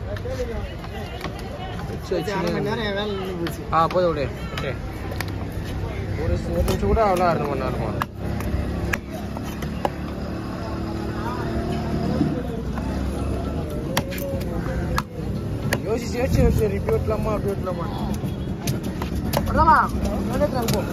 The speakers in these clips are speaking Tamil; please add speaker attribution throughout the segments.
Speaker 1: வச்சு
Speaker 2: அரை மணி
Speaker 1: வச்சு
Speaker 2: நேரம் என் வேலை நின்று போச்சு
Speaker 1: ஆ போய் விடு ஓகே ஒரு சி- ஒரு நிமிஷம் கூட அவ்வளோ அரை மணி நேரமா யோசிச்சு யோசிச்சு யோசிச்சு ரிப்பி வெட்டலாமா அப்படி வெட்டலாமா வரலாமா நடக்கிறாங்க போ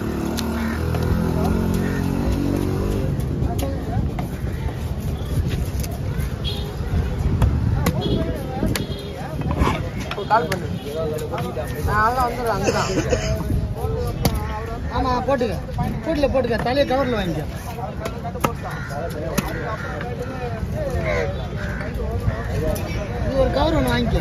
Speaker 1: கால் பண்ணு நான் அதெல்லாம் வந்துடுறேன் அங்கே தான்
Speaker 2: ஆமா போட்டுக்க கூட்டில் போட்டுக்க தலையை கவரில் வாங்கிக்க இது ஒரு கவர் ஒன்று வாங்கிக்க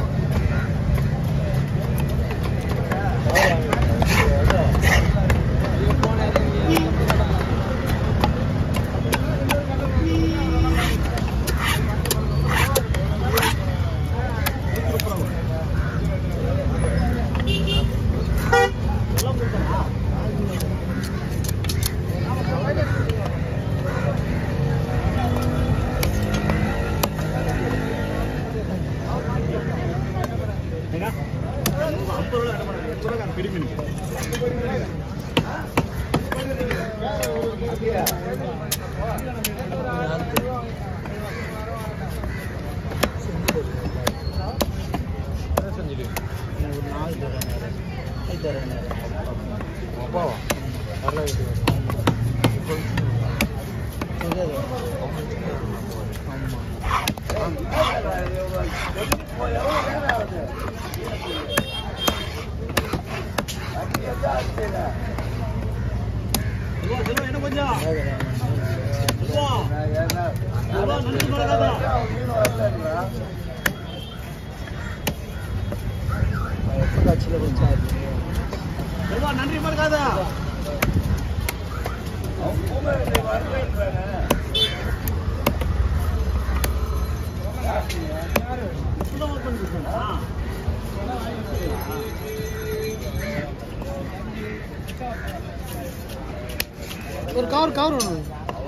Speaker 2: ஒரு நாலு தரேன் ஐந்து தரேன்
Speaker 1: அப்பாவா வரல
Speaker 2: என்ன கொஞ்சம் நன்றி மறக்காதா ஒரு கவர் கவர் ஒன்று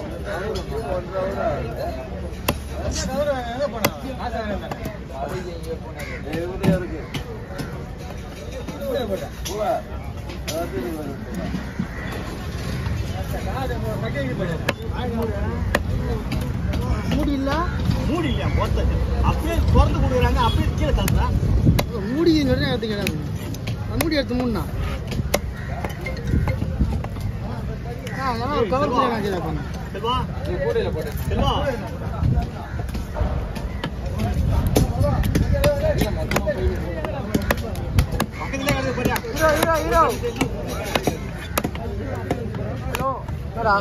Speaker 2: மூடி இல்ல
Speaker 3: மூடி இல்லையா மொத்தம் அப்படியே திறந்து கொடுக்குறாங்க அப்படியே கீழே தள்ளுறா
Speaker 2: மூடி நிறைய எடுத்து கிடையாது நான் மூடி எடுத்து மூணுண்ணா ஆ ஏன்னா ஒரு கவர் கீழே வாங்கிதான் பண்ண
Speaker 3: செல்வா
Speaker 1: கூடையில் போட்டு
Speaker 3: செல்வா பக்கத்துலேயே கிடக்கு பாரியா
Speaker 1: ஹீரோ ஹீரோ ஹீரோ ஹலோ என்னடா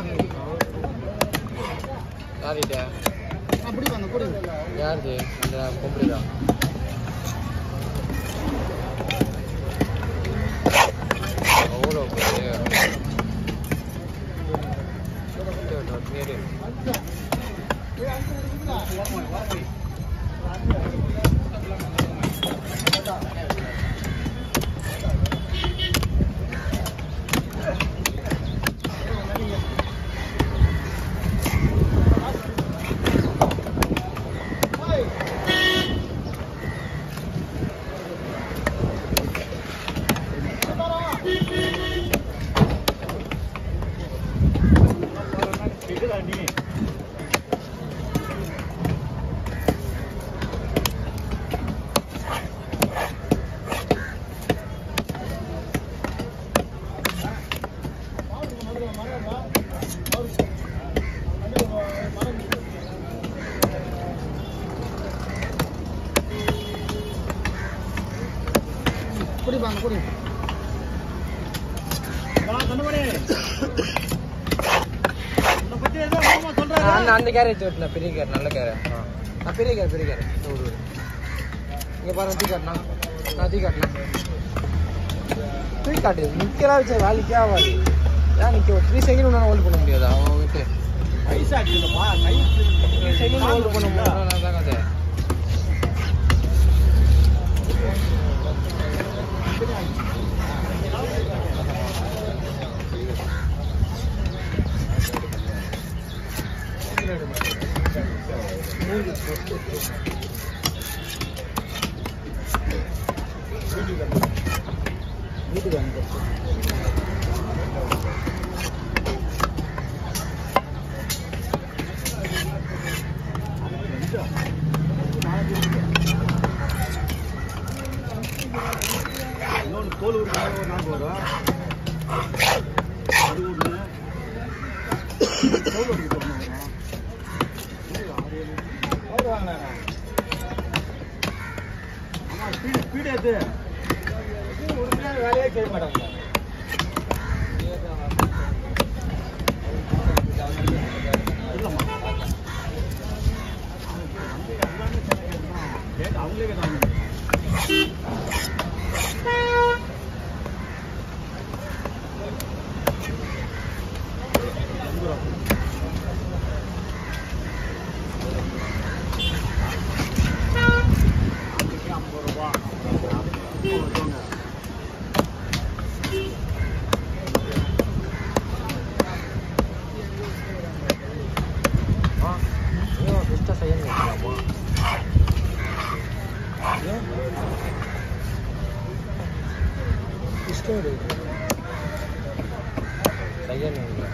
Speaker 1: யார்கிட்ட
Speaker 2: அப்படி வாங்க போடுங்க
Speaker 1: யாருது அந்த பொம்பளைதா அவ்வளோ பெரிய நேரு
Speaker 3: இதுதாண்டி
Speaker 2: குடி வாங்க குடி
Speaker 3: வா, கண்ணுமணி. உன்னை பத்தி ஏதோ மாமா சொல்றாரு.
Speaker 1: அந்த அந்த கேரை எடுத்து வெட்டின பெரிய கேர் நல்ல கேரை ஆ பெரிய கேர் பெரிய கேர் ஒரு இங்கே பாருங்க தூக்கி காட்டினா நான் தூக்கி காட்டினா தூக்கி காட்டு நிற்கலாம் வச்ச வேலைக்கே ஆகாது ஏன் நிற்க ஒரு த்ரீ செகண்ட் ஒன்றால் ஹோல்ட் பண்ண முடியாது அவன் விட்டு
Speaker 3: ஐஸ் ஆச்சுல்லப்பா, கை
Speaker 1: த்ரீ செகண்ட் ஹோல்ட் பண்ண முடியாது தான் கதை
Speaker 2: எடுத்துக்காங்க
Speaker 3: இன்னொன்று தோல் உரிக்க ஒரு நாள் வரும் அது ஒன்று தோல் உரிக்க ஒன்று வரும் ஆமா ஸ்பீடு ஸ்பீடு ஏத்து
Speaker 1: ஒரு மணி நேரம் வேலையே செய்ய மாட்டாங்க
Speaker 3: இல்லைம்மா கேட்டு அவங்களே கேட்டாங்க ஐம்பது ரூபா
Speaker 1: ஆ ஏன் பெஸ்ட்டாக செய்யணும் வைக்கலாமா ஏன் இஷ்டம் இருக்கு செய்யணும் இல்லை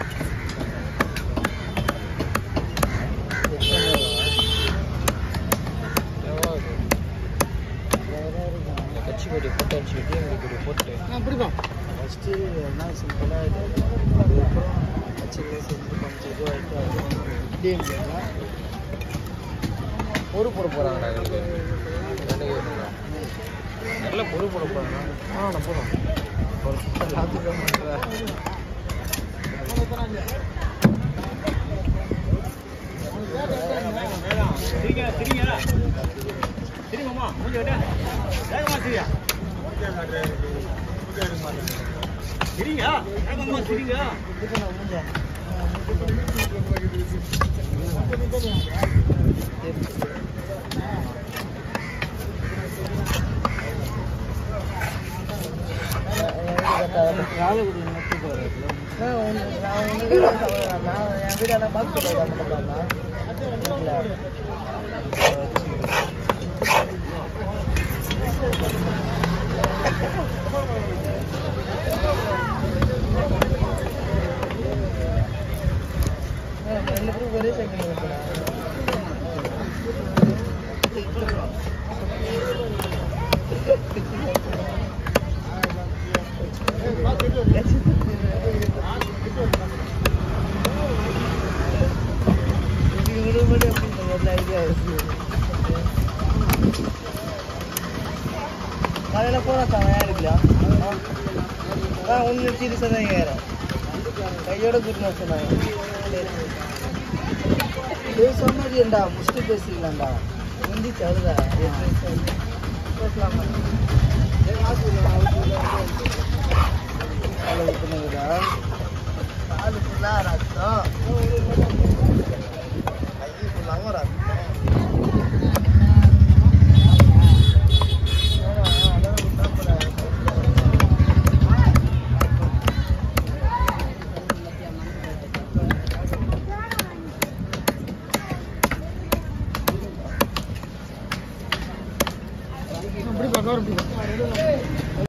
Speaker 1: கட்சி கொடி போட்டு அடிச்சுக்கிட்டு எங்கள் கொடி போட்டு
Speaker 2: அப்படிதான்
Speaker 1: ஃபஸ்ட்டு எல்லாம் சிம்பிளாக இது அதுக்கப்புறம் கட்சியிலே செஞ்சு கொஞ்சம் இதுவாகிட்டு
Speaker 2: டேம்
Speaker 1: பொறு போட போகிறாங்கடா எங்களுக்கு ரெண்டு கேட்குங்களா நல்ல பொறு போட போகிறாங்க ஆ நான் போகிறோம் எல்லாத்துக்கும் பண்ணுறேன்
Speaker 3: சரிங்க சரிங்க சரிங்கம்மா மூஞ்சி விட வேகமா சரியா சரிங்க வேகமா சரிங்க
Speaker 1: நான் உன்- நான் உனக்கு தான் சொல்றேன். நான் என் வீடான பாக்ஸ் போய் மட்டும் ரெண்டு பேரும் ஒரே செகண்ட் காலையில போன செமையா இருக்கலாம் நான் ஒன்று சீரியஸாக தான் ஏறேன் கையோட கூட்டினு சொன்னாங்க பேசுற மாதிரி ஏண்டா முடிச்சுட்டு பேசிக்கலாம்டா முந்தி தருதா பேசலாமா காலை ஊத்துனதுடா காலு ஃபுல்லாக ரத்தம்